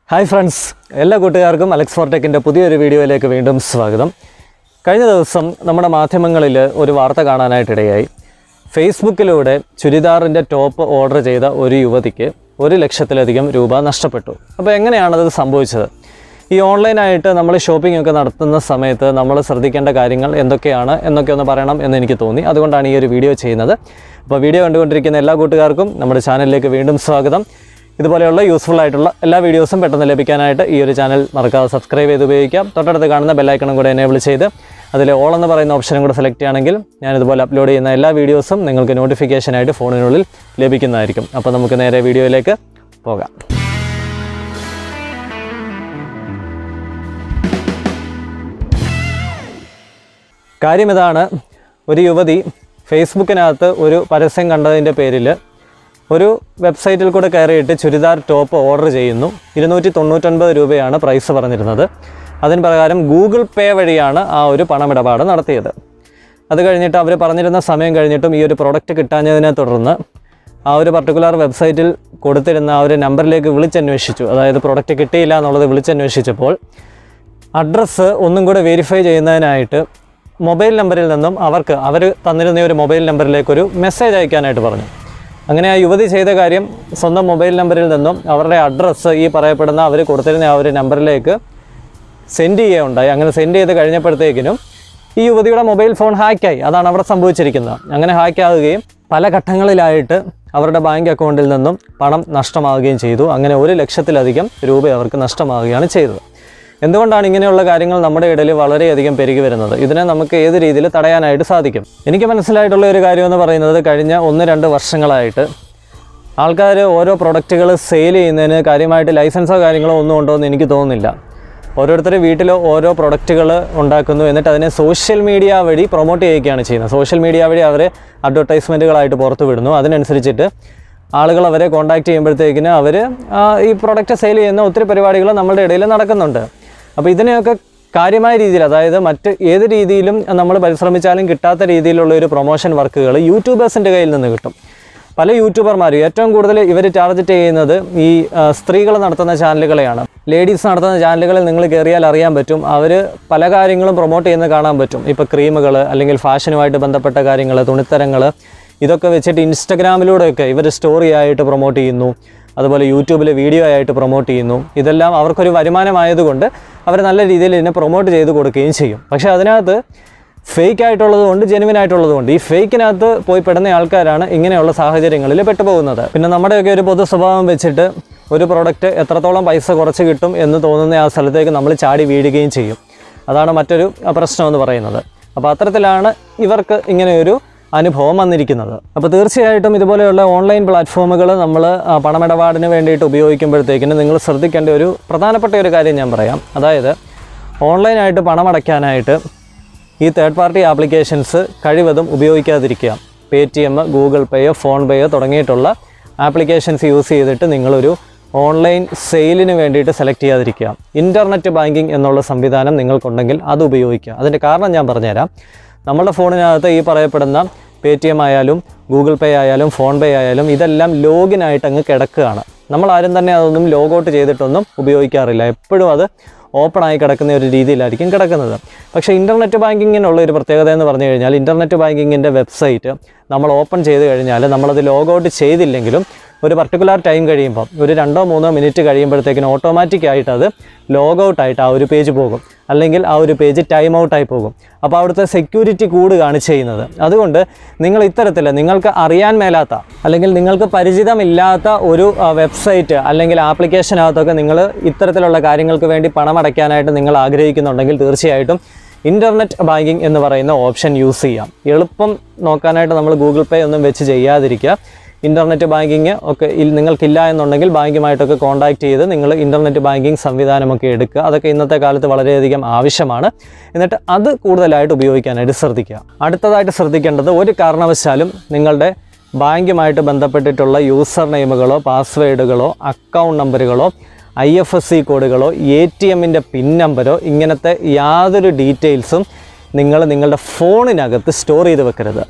hi friends എല്ലാ കൂട്ടുകാർക്കും Alex ഫോർടെക്കിൻ്റെ പുതിയൊരു വീഡിയോയിലേക്ക് വീണ്ടും സ്വാഗതം കഴിഞ്ഞ ദിവസം നമ്മുടെ മാധ്യമങ്ങളിൽ ഒരു വാർത്ത കാണാനായിട്ടിടയായി ഫേസ്ബുക്കിലൂടെ ചുരിദാറിൻ്റെ ടോപ്പ് ഓർഡർ ചെയ്ത ഒരു യുവതിക്ക് ഒരു ലക്ഷത്തിലധികം രൂപ നഷ്ടപ്പെട്ടു അപ്പോൾ എങ്ങനെയാണത് സംഭവിച്ചത് ഈ ഓൺലൈനായിട്ട് നമ്മൾ ഷോപ്പിംഗ് ഒക്കെ നടത്തുന്ന സമയത്ത് നമ്മൾ ശ്രദ്ധിക്കേണ്ട കാര്യങ്ങൾ എന്തൊക്കെയാണ് എന്നൊക്കെ ഒന്ന് പറയണം എന്ന് എനിക്ക് തോന്നി അതുകൊണ്ടാണ് ഈ ഒരു വീഡിയോ ചെയ്യുന്നത് അപ്പോൾ വീഡിയോ കണ്ടുകൊണ്ടിരിക്കുന്ന എല്ലാ കൂട്ടുകാർക്കും നമ്മുടെ ചാനലിലേക്ക് വീണ്ടും സ്വാഗതം ഇതുപോലെയുള്ള യൂസ്ഫുൾ ആയിട്ടുള്ള എല്ലാ വീഡിയോസും പെട്ടെന്ന് ലഭിക്കാനായിട്ട് ഈ ഒരു ചാനൽ മറക്കാതെ സബ്സ്ക്രൈബ് ചെയ്ത് ഉപയോഗിക്കാം തൊട്ടടുത്ത് കാണുന്ന ബെല്ലൈക്കണും കൂടെ എനേബിൾ ചെയ്ത് അതിൽ ഓൾ എന്ന് പറയുന്ന ഓപ്ഷനും കൂടെ സെലക്ട് ചെയ്യുകയാണെങ്കിൽ ഞാൻ ഇതുപോലെ അപ്ലോഡ് ചെയ്യുന്ന എല്ലാ വീഡിയോസും നിങ്ങൾക്ക് നോട്ടിഫിക്കേഷനായിട്ട് ഫോണിനുള്ളിൽ ലഭിക്കുന്നതായിരിക്കും അപ്പോൾ നമുക്ക് നേരെ വീഡിയോയിലേക്ക് പോകാം കാര്യം ഇതാണ് ഒരു യുവതി ഫേസ്ബുക്കിനകത്ത് ഒരു പരസ്യം കണ്ടതിൻ്റെ പേരിൽ ഒരു വെബ്സൈറ്റിൽ കൂടെ കയറിയിട്ട് ചുരിദാർ ടോപ്പ് ഓർഡർ ചെയ്യുന്നു ഇരുന്നൂറ്റി തൊണ്ണൂറ്റൊൻപത് രൂപയാണ് പ്രൈസ് പറഞ്ഞിരുന്നത് അതിന് പ്രകാരം ഗൂഗിൾ പേ വഴിയാണ് ആ ഒരു പണമിടപാട് നടത്തിയത് അത് കഴിഞ്ഞിട്ട് അവർ പറഞ്ഞിരുന്ന സമയം കഴിഞ്ഞിട്ടും ഈ ഒരു പ്രൊഡക്റ്റ് കിട്ടാഞ്ഞതിനെ തുടർന്ന് ആ ഒരു പർട്ടിക്കുലർ വെബ്സൈറ്റിൽ കൊടുത്തിരുന്ന ആ ഒരു നമ്പറിലേക്ക് വിളിച്ചന്വേഷിച്ചു അതായത് പ്രൊഡക്റ്റ് കിട്ടിയില്ല എന്നുള്ളത് വിളിച്ചന്വേഷിച്ചപ്പോൾ അഡ്രസ്സ് ഒന്നും കൂടെ വെരിഫൈ ചെയ്യുന്നതിനായിട്ട് മൊബൈൽ നമ്പറിൽ നിന്നും അവർക്ക് അവർ തന്നിരുന്ന ഈ ഒരു മൊബൈൽ നമ്പറിലേക്ക് ഒരു മെസ്സേജ് അയക്കാനായിട്ട് പറഞ്ഞു അങ്ങനെ ആ യുവതി ചെയ്ത കാര്യം സ്വന്തം മൊബൈൽ നമ്പറിൽ നിന്നും അവരുടെ അഡ്രസ്സ് ഈ പറയപ്പെടുന്ന അവർ കൊടുത്തിരുന്ന ആ ഒരു നമ്പറിലേക്ക് സെൻഡ് ചെയ്യുകയുണ്ടായി അങ്ങനെ സെൻഡ് ചെയ്ത് കഴിഞ്ഞപ്പോഴത്തേക്കിനും ഈ യുവതിയുടെ മൊബൈൽ ഫോൺ ഹാക്കായി അതാണ് അവിടെ സംഭവിച്ചിരിക്കുന്നത് അങ്ങനെ ഹാക്കാവുകയും പല ഘട്ടങ്ങളിലായിട്ട് അവരുടെ ബാങ്ക് അക്കൗണ്ടിൽ നിന്നും പണം നഷ്ടമാവുകയും ചെയ്തു അങ്ങനെ ഒരു ലക്ഷത്തിലധികം രൂപ അവർക്ക് നഷ്ടമാവുകയാണ് ചെയ്തത് എന്തുകൊണ്ടാണ് ഇങ്ങനെയുള്ള കാര്യങ്ങൾ നമ്മുടെ ഇടയിൽ വളരെയധികം പെരുകി വരുന്നത് ഇതിനെ നമുക്ക് ഏത് രീതിയിൽ തടയാനായിട്ട് സാധിക്കും എനിക്ക് മനസ്സിലായിട്ടുള്ള ഒരു കാര്യം എന്ന് പറയുന്നത് കഴിഞ്ഞ ഒന്ന് രണ്ട് വർഷങ്ങളായിട്ട് ആൾക്കാർ ഓരോ പ്രൊഡക്റ്റുകൾ സെയിൽ ചെയ്യുന്നതിന് കാര്യമായിട്ട് ലൈസൻസോ കാര്യങ്ങളോ ഒന്നും ഉണ്ടോ എന്ന് എനിക്ക് തോന്നുന്നില്ല ഓരോരുത്തർ വീട്ടിൽ ഓരോ പ്രൊഡക്റ്റുകൾ ഉണ്ടാക്കുന്നു എന്നിട്ട് അതിനെ സോഷ്യൽ മീഡിയ വഴി പ്രൊമോട്ട് ചെയ്യുകയാണ് ചെയ്യുന്നത് സോഷ്യൽ മീഡിയ വഴി അവർ അഡ്വർടൈസ്മെൻറ്റുകളായിട്ട് പുറത്ത് വിടുന്നു അതിനനുസരിച്ചിട്ട് ആളുകൾ അവരെ കോൺടാക്ട് ചെയ്യുമ്പോഴത്തേക്കിന് അവർ ഈ പ്രൊഡക്റ്റ് സെയിൽ ചെയ്യുന്ന ഒത്തിരി പരിപാടികൾ നമ്മുടെ ഇടയിൽ നടക്കുന്നുണ്ട് അപ്പോൾ ഇതിനെയൊക്കെ കാര്യമായ രീതിയിൽ അതായത് മറ്റ് ഏത് രീതിയിലും നമ്മൾ പരിശ്രമിച്ചാലും കിട്ടാത്ത രീതിയിലുള്ള ഒരു പ്രൊമോഷൻ വർക്കുകൾ യൂട്യൂബേഴ്സിൻ്റെ കയ്യിൽ നിന്ന് കിട്ടും പല യൂട്യൂബർമാരും ഏറ്റവും കൂടുതൽ ഇവർ ടാർഗറ്റ് ചെയ്യുന്നത് ഈ സ്ത്രീകൾ നടത്തുന്ന ചാനലുകളെയാണ് ലേഡീസ് നടത്തുന്ന ചാനലുകളിൽ നിങ്ങൾ കയറിയാൽ അറിയാൻ പറ്റും അവർ പല കാര്യങ്ങളും പ്രൊമോട്ട് ചെയ്യുന്നത് കാണാൻ പറ്റും ഇപ്പോൾ ക്രീമുകൾ അല്ലെങ്കിൽ ഫാഷനുമായിട്ട് ബന്ധപ്പെട്ട കാര്യങ്ങൾ തുണിത്തരങ്ങൾ ഇതൊക്കെ വെച്ചിട്ട് ഇൻസ്റ്റഗ്രാമിലൂടെയൊക്കെ ഇവർ സ്റ്റോറി ആയിട്ട് പ്രൊമോട്ട് ചെയ്യുന്നു അതുപോലെ യൂട്യൂബിൽ വീഡിയോ ആയിട്ട് പ്രൊമോട്ട് ചെയ്യുന്നു ഇതെല്ലാം അവർക്കൊരു വരുമാനമായതുകൊണ്ട് അവർ നല്ല രീതിയിൽ ഇതിനെ പ്രൊമോട്ട് ചെയ്ത് കൊടുക്കുകയും ചെയ്യും പക്ഷേ അതിനകത്ത് ഫേക്ക് ആയിട്ടുള്ളതുകൊണ്ട് ജെനുവിൻ ആയിട്ടുള്ളതുകൊണ്ട് ഈ ഫേക്കിനകത്ത് പോയി പെടുന്ന ആൾക്കാരാണ് ഇങ്ങനെയുള്ള സാഹചര്യങ്ങളിൽ പെട്ടുപോകുന്നത് പിന്നെ നമ്മുടെയൊക്കെ ഒരു പൊതു സ്വഭാവം വെച്ചിട്ട് ഒരു പ്രോഡക്റ്റ് എത്രത്തോളം പൈസ കുറച്ച് കിട്ടും എന്ന് തോന്നുന്ന ആ സ്ഥലത്തേക്ക് നമ്മൾ ചാടി വീഴുകയും ചെയ്യും അതാണ് മറ്റൊരു പ്രശ്നം എന്ന് പറയുന്നത് അപ്പോൾ അത്തരത്തിലാണ് ഇവർക്ക് ഇങ്ങനെയൊരു അനുഭവം വന്നിരിക്കുന്നത് അപ്പോൾ തീർച്ചയായിട്ടും ഇതുപോലെയുള്ള ഓൺലൈൻ പ്ലാറ്റ്ഫോമുകൾ നമ്മൾ ആ, പണമിടപാടിന് വേണ്ടിയിട്ട് ഉപയോഗിക്കുമ്പോഴത്തേക്കിന് നിങ്ങൾ ശ്രദ്ധിക്കേണ്ട ഒരു പ്രധാനപ്പെട്ട ഒരു കാര്യം ഞാൻ പറയാം അതായത് ഓൺലൈനായിട്ട് പണമടയ്ക്കാനായിട്ട് ഈ തേർഡ് പാർട്ടി ആപ്ലിക്കേഷൻസ് കഴിവതും ഉപയോഗിക്കാതിരിക്കുക പേ ടി എം ഗൂഗിൾ പേയോ ഫോൺ പേയോ തുടങ്ങിയിട്ടുള്ള ആപ്ലിക്കേഷൻസ് യൂസ് ചെയ്തിട്ട് നിങ്ങളൊരു ഓൺലൈൻ സെയിലിന് വേണ്ടിയിട്ട് സെലക്ട് ചെയ്യാതിരിക്കുക ഇൻ്റർനെറ്റ് ബാങ്കിങ് എന്നുള്ള സംവിധാനം നിങ്ങൾക്കുണ്ടെങ്കിൽ അത് ഉപയോഗിക്കുക അതിൻ്റെ കാരണം ഞാൻ പറഞ്ഞുതരാം നമ്മുടെ ഫോണിനകത്ത് ഈ പറയപ്പെടുന്ന പേ ടി എം ആയാലും ഗൂഗിൾ പേ ആയാലും ഫോൺ പേ ആയാലും ഇതെല്ലാം ലോഗിനായിട്ട് അങ്ങ് കിടക്കുകയാണ് നമ്മൾ ആരും തന്നെ അതൊന്നും ലോഗൗട്ട് ചെയ്തിട്ടൊന്നും ഉപയോഗിക്കാറില്ല എപ്പോഴും അത് ഓപ്പൺ ആയി കിടക്കുന്ന ഒരു രീതിയിലായിരിക്കും കിടക്കുന്നത് പക്ഷേ ഇൻ്റർനെറ്റ് ബാങ്കിങ്ങിനുള്ള ഒരു പ്രത്യേകത എന്ന് പറഞ്ഞു കഴിഞ്ഞാൽ ഇൻ്റർനെറ്റ് ബാങ്കിങ്ങിൻ്റെ വെബ്സൈറ്റ് നമ്മൾ ഓപ്പൺ ചെയ്ത് കഴിഞ്ഞാൽ നമ്മളത് ലോഗൗട്ട് ചെയ്തില്ലെങ്കിലും ഒരു പർട്ടിക്കുലർ ടൈം കഴിയുമ്പോൾ ഒരു രണ്ടോ മൂന്നോ മിനിറ്റ് കഴിയുമ്പോഴത്തേക്കിന് ഓട്ടോമാറ്റിക് ആയിട്ട് അത് ലോഗൗട്ട് ആയിട്ട് ആ ഒരു പേജ് പോകും അല്ലെങ്കിൽ ആ ഒരു പേജ് ടൈം ഔട്ടായി പോകും അപ്പോൾ അവിടുത്തെ സെക്യൂരിറ്റി കൂടുകയാണ് ചെയ്യുന്നത് അതുകൊണ്ട് നിങ്ങൾ ഇത്തരത്തിൽ നിങ്ങൾക്ക് അറിയാൻ മേലാത്ത അല്ലെങ്കിൽ നിങ്ങൾക്ക് പരിചിതമില്ലാത്ത ഒരു വെബ്സൈറ്റ് അല്ലെങ്കിൽ ആപ്ലിക്കേഷനകത്തൊക്കെ നിങ്ങൾ ഇത്തരത്തിലുള്ള കാര്യങ്ങൾക്ക് വേണ്ടി പണം അടയ്ക്കാനായിട്ട് നിങ്ങൾ ആഗ്രഹിക്കുന്നുണ്ടെങ്കിൽ തീർച്ചയായിട്ടും ഇൻ്റർനെറ്റ് ബാങ്കിങ് എന്ന് പറയുന്ന ഓപ്ഷൻ യൂസ് ചെയ്യാം എളുപ്പം നോക്കാനായിട്ട് നമ്മൾ ഗൂഗിൾ പേ ഒന്നും വെച്ച് ചെയ്യാതിരിക്കുക ഇൻ്റർനെറ്റ് ബാങ്കിങ് ഒക്കെ ഇൽ- നിങ്ങൾക്കില്ല എന്നുണ്ടെങ്കിൽ ബാങ്കുമായിട്ടൊക്കെ കോൺടാക്ട് ചെയ്ത് നിങ്ങൾ ഇൻ്റർനെറ്റ് ബാങ്കിങ് സംവിധാനമൊക്കെ എടുക്കുക അതൊക്കെ ഇന്നത്തെ കാലത്ത് വളരെയധികം ആവശ്യമാണ് എന്നിട്ട് അത് കൂടുതലായിട്ട് ഉപയോഗിക്കാനായിട്ട് ശ്രദ്ധിക്കുക അടുത്തതായിട്ട് ശ്രദ്ധിക്കേണ്ടത് ഒരു കാരണവശാലും നിങ്ങളുടെ ബാങ്കുമായിട്ട് ബന്ധപ്പെട്ടിട്ടുള്ള യൂസർ നെയിമുകളോ പാസ്വേഡുകളോ അക്കൗണ്ട് നമ്പറുകളോ ഐ എഫ് എസ് സി കോഡുകളോ എ ടി എമ്മിൻ്റെ പിൻ നമ്പരോ ഇങ്ങനത്തെ യാതൊരു ഡീറ്റെയിൽസും നിങ്ങൾ നിങ്ങളുടെ ഫോണിനകത്ത് സ്റ്റോർ ചെയ്ത് വെക്കരുത്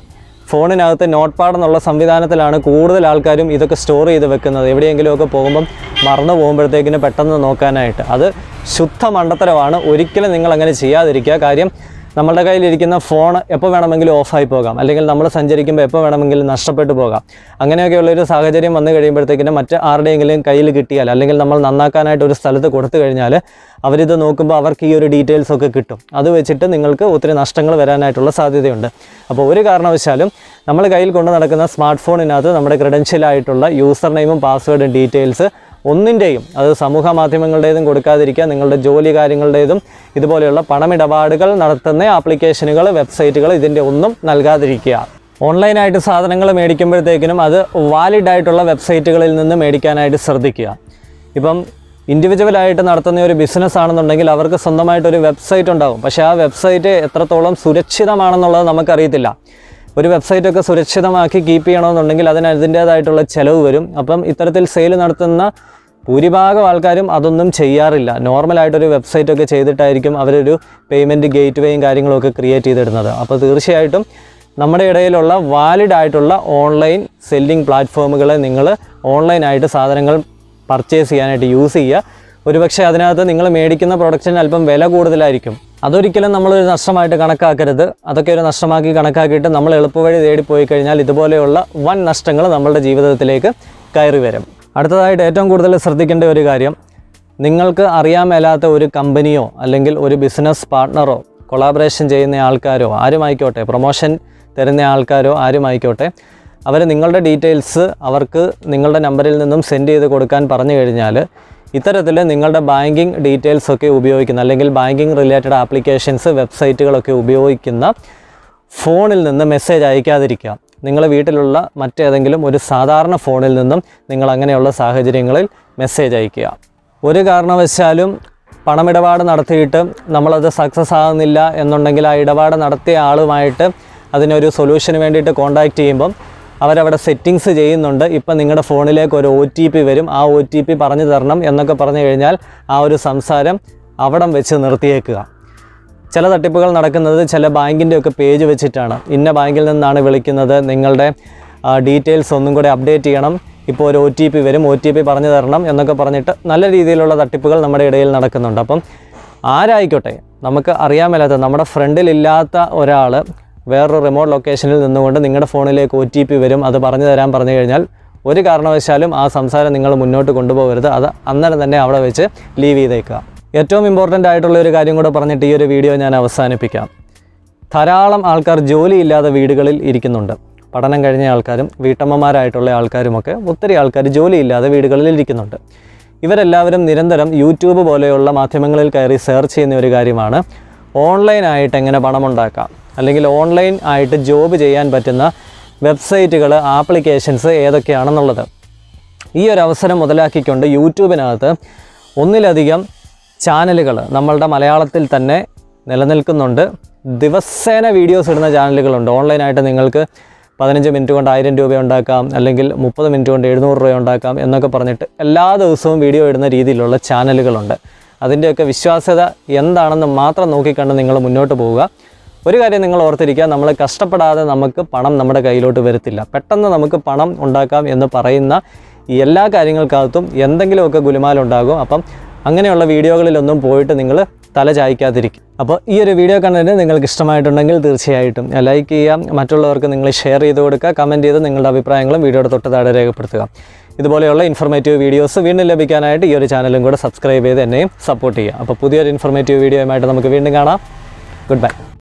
ഫോണിനകത്ത് നോട്ട് പാഡ് എന്നുള്ള സംവിധാനത്തിലാണ് കൂടുതൽ ആൾക്കാരും ഇതൊക്കെ സ്റ്റോർ ചെയ്ത് വെക്കുന്നത് എവിടെയെങ്കിലുമൊക്കെ പോകുമ്പം മറന്നു പോകുമ്പോഴത്തേക്കിന് പെട്ടെന്ന് നോക്കാനായിട്ട് അത് ശുദ്ധ മണ്ടത്തരമാണ് ഒരിക്കലും നിങ്ങൾ അങ്ങനെ ചെയ്യാതിരിക്കുക കാര്യം നമ്മളുടെ കയ്യിലിരിക്കുന്ന ഫോൺ എപ്പോൾ വേണമെങ്കിലും ഓഫായി പോകാം അല്ലെങ്കിൽ നമ്മൾ സഞ്ചരിക്കുമ്പോൾ എപ്പോൾ വേണമെങ്കിലും നഷ്ടപ്പെട്ടു പോകാം അങ്ങനെയൊക്കെയുള്ളൊരു സാഹചര്യം വന്നു കഴിയുമ്പോഴത്തേക്കിനും മറ്റ് ആരുടെയെങ്കിലും കയ്യിൽ കിട്ടിയാൽ അല്ലെങ്കിൽ നമ്മൾ നന്നാക്കാനായിട്ട് ഒരു സ്ഥലത്ത് കൊടുത്തു കഴിഞ്ഞാൽ അവരിത് നോക്കുമ്പോൾ അവർക്ക് ഈ ഒരു ഡീറ്റെയിൽസ് ഒക്കെ കിട്ടും അത് വെച്ചിട്ട് നിങ്ങൾക്ക് ഒത്തിരി നഷ്ടങ്ങൾ വരാനായിട്ടുള്ള സാധ്യതയുണ്ട് അപ്പോൾ ഒരു കാരണവശാലും നമ്മൾ കയ്യിൽ കൊണ്ട് നടക്കുന്ന സ്മാർട്ട് ഫോണിനകത്ത് നമ്മുടെ ക്രെഡൻഷ്യലായിട്ടുള്ള യൂസർ നെയിമും പാസ്വേഡും ഡീറ്റെയിൽസ് ഒന്നിൻ്റെയും അത് സമൂഹ മാധ്യമങ്ങളുടേതും കൊടുക്കാതിരിക്കുക നിങ്ങളുടെ ജോലി കാര്യങ്ങളുടേതും ഇതുപോലെയുള്ള പണമിടപാടുകൾ നടത്തുന്ന ആപ്ലിക്കേഷനുകൾ വെബ്സൈറ്റുകൾ ഇതിൻ്റെ ഒന്നും നൽകാതിരിക്കുക ഓൺലൈനായിട്ട് സാധനങ്ങൾ മേടിക്കുമ്പോഴത്തേക്കിനും അത് വാലിഡ് ആയിട്ടുള്ള വെബ്സൈറ്റുകളിൽ നിന്ന് മേടിക്കാനായിട്ട് ശ്രദ്ധിക്കുക ഇപ്പം ഇൻഡിവിജ്വലായിട്ട് നടത്തുന്ന ഒരു ബിസിനസ് ആണെന്നുണ്ടെങ്കിൽ അവർക്ക് സ്വന്തമായിട്ടൊരു വെബ്സൈറ്റ് ഉണ്ടാകും പക്ഷേ ആ വെബ്സൈറ്റ് എത്രത്തോളം സുരക്ഷിതമാണെന്നുള്ളത് നമുക്കറിയത്തില്ല ഒരു വെബ്സൈറ്റൊക്കെ സുരക്ഷിതമാക്കി കീപ്പ് ചെയ്യണമെന്നുണ്ടെങ്കിൽ അതിന് അതിൻ്റേതായിട്ടുള്ള ചിലവ് വരും അപ്പം ഇത്തരത്തിൽ സെയിൽ നടത്തുന്ന ഭൂരിഭാഗം ആൾക്കാരും അതൊന്നും ചെയ്യാറില്ല നോർമലായിട്ടൊരു വെബ്സൈറ്റൊക്കെ ചെയ്തിട്ടായിരിക്കും അവരൊരു പേയ്മെൻറ്റ് ഗേറ്റ് വേയും കാര്യങ്ങളൊക്കെ ക്രിയേറ്റ് ചെയ്തിടുന്നത് അപ്പോൾ തീർച്ചയായിട്ടും നമ്മുടെ ഇടയിലുള്ള വാലിഡ് ആയിട്ടുള്ള ഓൺലൈൻ സെല്ലിംഗ് പ്ലാറ്റ്ഫോമുകളെ നിങ്ങൾ ഓൺലൈനായിട്ട് സാധനങ്ങൾ പർച്ചേസ് ചെയ്യാനായിട്ട് യൂസ് ചെയ്യുക ഒരുപക്ഷെ അതിനകത്ത് നിങ്ങൾ മേടിക്കുന്ന പ്രൊഡക്റ്റിന് അല്പം വില കൂടുതലായിരിക്കും അതൊരിക്കലും നമ്മളൊരു നഷ്ടമായിട്ട് കണക്കാക്കരുത് അതൊക്കെ ഒരു നഷ്ടമാക്കി കണക്കാക്കിയിട്ട് നമ്മൾ എളുപ്പവഴി തേടി പോയി കഴിഞ്ഞാൽ ഇതുപോലെയുള്ള വൻ നഷ്ടങ്ങൾ നമ്മളുടെ ജീവിതത്തിലേക്ക് കയറി വരും അടുത്തതായിട്ട് ഏറ്റവും കൂടുതൽ ശ്രദ്ധിക്കേണ്ട ഒരു കാര്യം നിങ്ങൾക്ക് അറിയാൻ മേലാത്ത ഒരു കമ്പനിയോ അല്ലെങ്കിൽ ഒരു ബിസിനസ് പാർട്ട്ണറോ കൊളാബറേഷൻ ചെയ്യുന്ന ആൾക്കാരോ ആരുമായിക്കോട്ടെ പ്രൊമോഷൻ തരുന്ന ആൾക്കാരോ ആരുമായിക്കോട്ടെ അവർ നിങ്ങളുടെ ഡീറ്റെയിൽസ് അവർക്ക് നിങ്ങളുടെ നമ്പറിൽ നിന്നും സെൻഡ് ചെയ്ത് കൊടുക്കാൻ പറഞ്ഞു കഴിഞ്ഞാൽ ഇത്തരത്തിൽ നിങ്ങളുടെ ബാങ്കിങ് ഡീറ്റെയിൽസ് ഒക്കെ ഉപയോഗിക്കുന്ന അല്ലെങ്കിൽ ബാങ്കിങ് റിലേറ്റഡ് ആപ്ലിക്കേഷൻസ് വെബ്സൈറ്റുകളൊക്കെ ഉപയോഗിക്കുന്ന ഫോണിൽ നിന്ന് മെസ്സേജ് അയക്കാതിരിക്കുക നിങ്ങളുടെ വീട്ടിലുള്ള മറ്റേതെങ്കിലും ഒരു സാധാരണ ഫോണിൽ നിന്നും നിങ്ങൾ അങ്ങനെയുള്ള സാഹചര്യങ്ങളിൽ മെസ്സേജ് അയക്കുക ഒരു കാരണവശാലും പണമിടപാട് നടത്തിയിട്ട് നമ്മളത് സക്സസ് ആകുന്നില്ല എന്നുണ്ടെങ്കിൽ ആ ഇടപാട് നടത്തിയ ആളുമായിട്ട് അതിനൊരു സൊല്യൂഷന് വേണ്ടിയിട്ട് കോൺടാക്റ്റ് ചെയ്യുമ്പം അവരവിടെ സെറ്റിങ്സ് ചെയ്യുന്നുണ്ട് ഇപ്പം നിങ്ങളുടെ ഫോണിലേക്ക് ഒരു ഒ ടി പി വരും ആ ഒ ടി പി പറഞ്ഞു തരണം എന്നൊക്കെ പറഞ്ഞു കഴിഞ്ഞാൽ ആ ഒരു സംസാരം അവിടം വെച്ച് നിർത്തിയേക്കുക ചില തട്ടിപ്പുകൾ നടക്കുന്നത് ചില ബാങ്കിൻ്റെ ഒക്കെ പേജ് വെച്ചിട്ടാണ് ഇന്ന ബാങ്കിൽ നിന്നാണ് വിളിക്കുന്നത് നിങ്ങളുടെ ഡീറ്റെയിൽസ് ഒന്നും കൂടെ അപ്ഡേറ്റ് ചെയ്യണം ഇപ്പോൾ ഒരു ഒ ടി പി വരും ഒ ടി പി പറഞ്ഞു തരണം എന്നൊക്കെ പറഞ്ഞിട്ട് നല്ല രീതിയിലുള്ള തട്ടിപ്പുകൾ നമ്മുടെ ഇടയിൽ നടക്കുന്നുണ്ട് അപ്പം ആരായിക്കോട്ടെ നമുക്ക് അറിയാൻ മേലാത്ത നമ്മുടെ ഫ്രണ്ടിലില്ലാത്ത ഒരാൾ വേറൊരു റിമോട്ട് ലൊക്കേഷനിൽ നിന്നുകൊണ്ട് നിങ്ങളുടെ ഫോണിലേക്ക് ഒ ടി പി വരും അത് പറഞ്ഞു തരാൻ പറഞ്ഞു കഴിഞ്ഞാൽ ഒരു കാരണവശാലും ആ സംസാരം നിങ്ങൾ മുന്നോട്ട് കൊണ്ടുപോകരുത് അത് അന്നേരം തന്നെ അവിടെ വെച്ച് ലീവ് ചെയ്തേക്കുക ഏറ്റവും ഇമ്പോർട്ടൻ്റ് ആയിട്ടുള്ള ഒരു കാര്യം കൂടെ പറഞ്ഞിട്ട് ഈ ഒരു വീഡിയോ ഞാൻ അവസാനിപ്പിക്കാം ധാരാളം ആൾക്കാർ ജോലിയില്ലാതെ വീടുകളിൽ ഇരിക്കുന്നുണ്ട് പഠനം കഴിഞ്ഞ ആൾക്കാരും വീട്ടമ്മമാരായിട്ടുള്ള ആൾക്കാരുമൊക്കെ ഒത്തിരി ആൾക്കാർ ജോലിയില്ലാതെ വീടുകളിൽ ഇരിക്കുന്നുണ്ട് ഇവരെല്ലാവരും നിരന്തരം യൂട്യൂബ് പോലെയുള്ള മാധ്യമങ്ങളിൽ കയറി സെർച്ച് ചെയ്യുന്ന ഒരു കാര്യമാണ് ഓൺലൈനായിട്ട് എങ്ങനെ പണമുണ്ടാക്കാം അല്ലെങ്കിൽ ഓൺലൈൻ ആയിട്ട് ജോബ് ചെയ്യാൻ പറ്റുന്ന വെബ്സൈറ്റുകൾ ആപ്ലിക്കേഷൻസ് ഏതൊക്കെയാണെന്നുള്ളത് ഈ ഒരു അവസരം മുതലാക്കിക്കൊണ്ട് യൂട്യൂബിനകത്ത് ഒന്നിലധികം ചാനലുകൾ നമ്മളുടെ മലയാളത്തിൽ തന്നെ നിലനിൽക്കുന്നുണ്ട് ദിവസേന വീഡിയോസ് ഇടുന്ന ചാനലുകളുണ്ട് ഓൺലൈനായിട്ട് നിങ്ങൾക്ക് പതിനഞ്ച് മിനിറ്റ് കൊണ്ട് ആയിരം രൂപ ഉണ്ടാക്കാം അല്ലെങ്കിൽ മുപ്പത് മിനിറ്റ് കൊണ്ട് എഴുന്നൂറ് രൂപ ഉണ്ടാക്കാം എന്നൊക്കെ പറഞ്ഞിട്ട് എല്ലാ ദിവസവും വീഡിയോ ഇടുന്ന രീതിയിലുള്ള ചാനലുകളുണ്ട് അതിൻ്റെയൊക്കെ വിശ്വാസ്യത എന്താണെന്ന് മാത്രം നോക്കിക്കണ്ട് നിങ്ങൾ മുന്നോട്ട് പോവുക ഒരു കാര്യം നിങ്ങൾ ഓർത്തിരിക്കുക നമ്മൾ കഷ്ടപ്പെടാതെ നമുക്ക് പണം നമ്മുടെ കയ്യിലോട്ട് വരത്തില്ല പെട്ടെന്ന് നമുക്ക് പണം ഉണ്ടാക്കാം എന്ന് പറയുന്ന ഈ എല്ലാ കാര്യങ്ങൾക്കകത്തും എന്തെങ്കിലുമൊക്കെ ഗുലുമാലുണ്ടാകും അപ്പം അങ്ങനെയുള്ള വീഡിയോകളിലൊന്നും പോയിട്ട് നിങ്ങൾ തല ചായ്ക്കാതിരിക്കും അപ്പോൾ ഈ ഒരു വീഡിയോ കണ്ടന്റ് നിങ്ങൾക്ക് ഇഷ്ടമായിട്ടുണ്ടെങ്കിൽ തീർച്ചയായിട്ടും ലൈക്ക് ചെയ്യാം മറ്റുള്ളവർക്ക് നിങ്ങൾ ഷെയർ ചെയ്ത് കൊടുക്കുക കമൻറ്റ് ചെയ്ത് നിങ്ങളുടെ അഭിപ്രായങ്ങളും വീഡിയോയുടെ തൊട്ട് താഴെ രേഖപ്പെടുത്തുക ഇതുപോലെയുള്ള ഇൻഫർമേറ്റീവ് വീഡിയോസ് വീണ്ടും ലഭിക്കാനായിട്ട് ഈ ഒരു ചാനലും കൂടെ സബ്സ്ക്രൈബ് ചെയ്ത് എന്നെയും സപ്പോർട്ട് ചെയ്യുക അപ്പോൾ പുതിയൊരു ഇൻഫർമേറ്റീവ് വീഡിയോയുമായിട്ട് നമുക്ക് വീണ്ടും കാണാം ഗുഡ് ബൈ